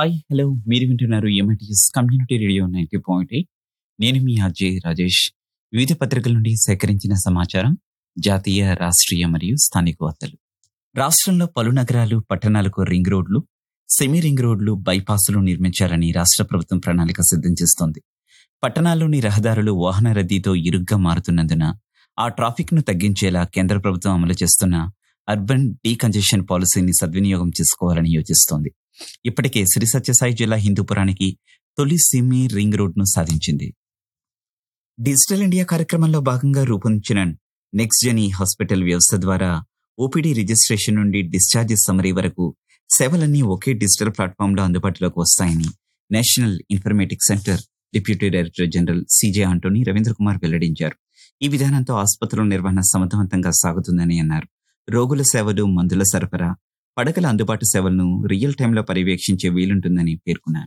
hi hello మీరు వింటున్నారు MITS community radio ninety point eight నేను మీ అజయ్ రాజేష్ వివిధ పత్రికల నుండి సేకరించిన సమాచారం జాతీయ రాష్ట్రీయ మరియు స్థానిక వార్తలు రాష్ట్రంలో పలు నగరాలు పట్టణాలకు రింగ్ రోడ్లు సెమీ రింగ్ రోడ్లు బైపాసులు నిర్మించాలని రాష్ట్ర ప్రభుత్వం ప్రణాళిక సిద్ధం చేస్తోంది పట్టణాల్లోని రహదారులు వాహన రద్దీతో ఇరుగ్గా మారుతున్నందున ఆ ట్రాఫిక్ ను తగ్గించేలా కేంద్ర ప్రభుత్వం అమలు చేస్తున్న అర్బన్ డీకంజెషన్ పాలసీని సద్వినియోగం చేసుకోవాలని యోచిస్తోంది ఇప్పటికే శ్రీ సత్యసాయి జిల్లా హిందూపురానికి తొలి సిమి రింగ్ రోడ్ ను సాధించింది డిజిటల్ ఇండియా కార్యక్రమంలో భాగంగా రూపొందించిన నెక్స్ట్ జెనీ హాస్పిటల్ వ్యవస్థ ద్వారా ఓపీడీ రిజిస్ట్రేషన్ నుండి డిశ్చార్జ్ సమరీ వరకు సేవలన్నీ ఒకే డిజిటల్ ప్లాట్ఫామ్ లో అందుబాటులోకి వస్తాయని national informatic centre deputy director general CJ Antony Ravindra Kumar వెల్లడించారు ఈ విధానంతో ఆసుపత్రుల నిర్వహణ సమర్థవంతంగా సాగుతుందని అన్నారు రోగుల సేవలు మందుల సరఫరా పడకల అందుబాటు సేవలను రియల్ టైంలో పర్యవేక్షించే వీలుంటుందని పేర్కొన్నారు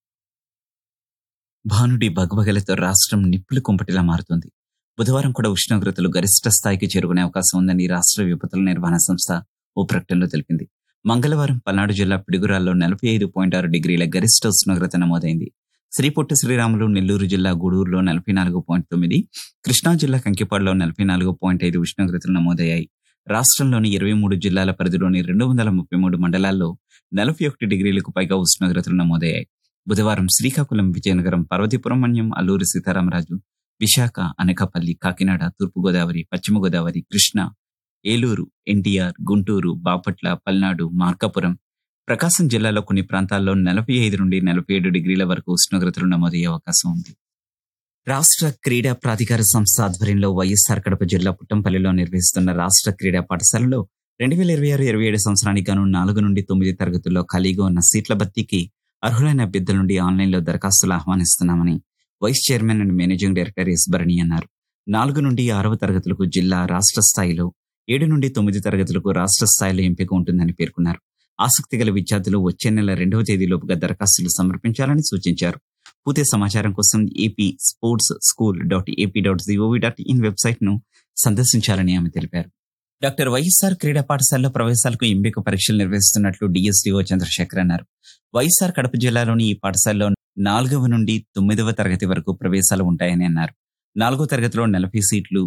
భానుడి బగబగలతో రాష్ట్రం నిప్పులు కుంపటిలా మారుతుంది బుధవారం కూడా ఉష్ణోగ్రతలు గరిష్ట స్థాయికి చేరుకునే అవకాశం ఉందని రాష్ట్ర విపత్తుల నిర్వహణ సంస్థ ఓ ప్రకటనలో తెలిపింది మంగళవారం పల్నాడు జిల్లా పిడుగురాల్లో నలభై ఐదు పాయింట్ ఆరు డిగ్రీల గరిష్ట ఉష్ణోగ్రత నమోదైంది శ్రీపొట్టి శ్రీరాములు నెల్లూరు జిల్లా గూడూరులో నలభై నాలుగు పాయింట్ తొమ్మిది కృష్ణా జిల్లా కంకిపాడులో నలభై నాలుగు పాయింట్ ఐదు ఉష్ణోగ్రతలు నమోదయ్యాయి రాష్ట్రంలోని ఇరవై మూడు జిల్లాల పరిధిలోని రెండు వందల ముప్పై మూడు మండలాల్లో నలభై ఒకటి డిగ్రీలకు పైగా ఉష్ణోగ్రతలు నమోదయ్యాయి బుధవారం శ్రీకాకుళం విజయనగరం పార్వతీపురం మన్యం అల్లూరి సీతారామరాజు విశాఖ అనకాపల్లి కాకినాడ తూర్పుగోదావరి పశ్చిమ గోదావరి కృష్ణా ఏలూరు ఎన్టీఆర్ గుంటూరు బాపట్ల పల్నాడు మార్కాపురం ప్రకాశం జిల్లాలో కొన్ని ప్రాంతాల్లో నలభై ఐదు నుండి నలభై ఏడు డిగ్రీల వరకు ఉష్ణోగ్రతలు నమోదయ్యే అవకాశం ఉంది రాష్ట్ర క్రీడా ప్రాధికార సంస్థ ఆధ్వర్యంలో వైఎస్ఆర్ కడప జిల్లా పుట్టంపల్లిలో నిర్వహిస్తున్న రాష్ట్ర క్రీడా పాఠశాలలో రెండు వేల ఇరవై ఆరు ఇరవై ఏడు సంవత్సరానికి గాను నాలుగు నుండి తొమ్మిది తరగతుల్లో ఖాళీగా ఉన్న సీట్ల భర్తీకి అర్హులైన అభ్యర్థుల నుండి ఆన్లైన్లో దరఖాస్తులు ఆహ్వానిస్తున్నామని vice chairman and managing director S Bharani అన్నారు నాలుగు నుండి ఆరవ తరగతులకు జిల్లా రాష్ట్ర స్థాయిలో ఏడు నుండి తొమ్మిది తరగతులకు రాష్ట్ర స్థాయిలో ఎంపిక ఉంటుందని పేర్కొన్నారు ఆసక్తి గల విద్యార్థులు వచ్చే నెల రెండవ తేదీలోపుగా దరఖాస్తులు సమర్పించాలని సూచించారు పూర్తి సమాచారం కోసం AP sports school dot AP dot GOV dot in website ను సందర్శించాలని ఆమె తెలిపారు డాక్టర్ వైఎస్ఆర్ క్రీడా పాఠశాలలో ప్రవేశాలకు ఎంపిక పరీక్షలు నిర్వహిస్తున్నట్లు డిఎస్డిఓ చంద్రశేఖర్ అన్నారు వైఎస్ఆర్ కడప జిల్లాలోని ఈ పాఠశాలలో నాలుగవ నుండి తొమ్మిదవ తరగతి వరకు ప్రవేశాలు ఉంటాయని అన్నారు నాలుగో తరగతిలో నలభై సీట్లు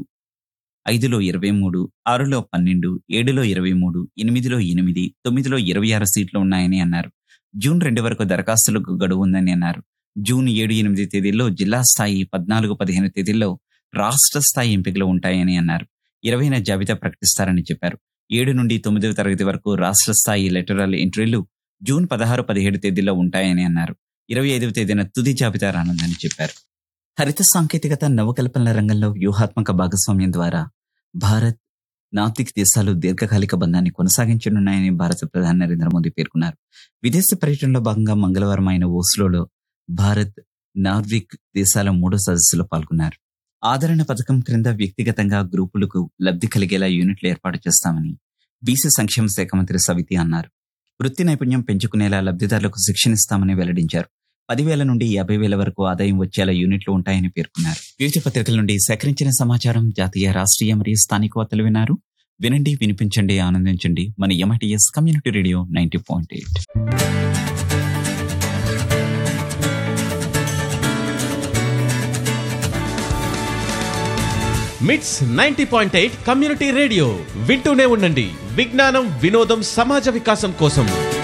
ఐదులో ఇరవై మూడు ఆరులో పన్నెండు ఏడులో ఇరవై మూడు ఎనిమిదిలో ఎనిమిది తొమ్మిదిలో ఇరవై ఆరు సీట్లు ఉన్నాయని అన్నారు జూన్ రెండు వరకు దరఖాస్తులకు గడువు ఉందని అన్నారు జూన్ ఏడు ఎనిమిది తేదీల్లో జిల్లా స్థాయి పద్నాలుగు పదిహేను తేదీల్లో రాష్ట్ర స్థాయి ఎంపికలు ఉంటాయని అన్నారు ఇరవైన జాబితా ప్రకటిస్తారని చెప్పారు ఏడు నుండి తొమ్మిదవ తరగతి వరకు రాష్ట్ర స్థాయి లెటరల్ ఎంట్రీలు జూన్ పదహారు పదిహేడు తేదీల్లో ఉంటాయని అన్నారు ఇరవై ఐదవ తేదీన తుది జాబితా రానుందని చెప్పారు హరిత సాంకేతికత నవకల్పనల రంగంలో వ్యూహాత్మక భాగస్వామ్యం ద్వారా భారత్ నార్దిక్ దేశాలు దీర్ఘకాలిక బంధాన్ని కొనసాగించనున్నాయని భారత ప్రధాని నరేంద్ర మోదీ పేర్కొన్నారు విదేశీ పర్యటనలో భాగంగా మంగళవారం ఆయన ఓస్లోలో భారత్ నార్విక్ దేశాల మూడో సదస్సులో పాల్గొన్నారు ఆదరణ పథకం క్రింద వ్యక్తిగతంగా గ్రూపులకు లబ్ధి కలిగేలా యూనిట్లు ఏర్పాటు చేస్తామని బీసీ సంక్షేమ శాఖ మంత్రి సవితి అన్నారు వృత్తి నైపుణ్యం పెంచుకునేలా లబ్ధిదారులకు శిక్షణ ఇస్తామని వెల్లడించారు పదివేల నుండి యాభై వేల వరకు ఆదాయం వచ్చేలా యూనిట్లు ఉంటాయని పేర్కొన్నారు వివిధ పత్రికల నుండి సేకరించిన సమాచారం జాతీయ రాష్ట్రీయ మరియు స్థానిక వార్తలు విన్నారు వినండి వినిపించండి ఆనందించండి మన MITS community radio ninety point eight MITS ninety point eight community radio వింటూనే ఉండండి విజ్ఞానం వినోదం సమాజ వికాసం కోసం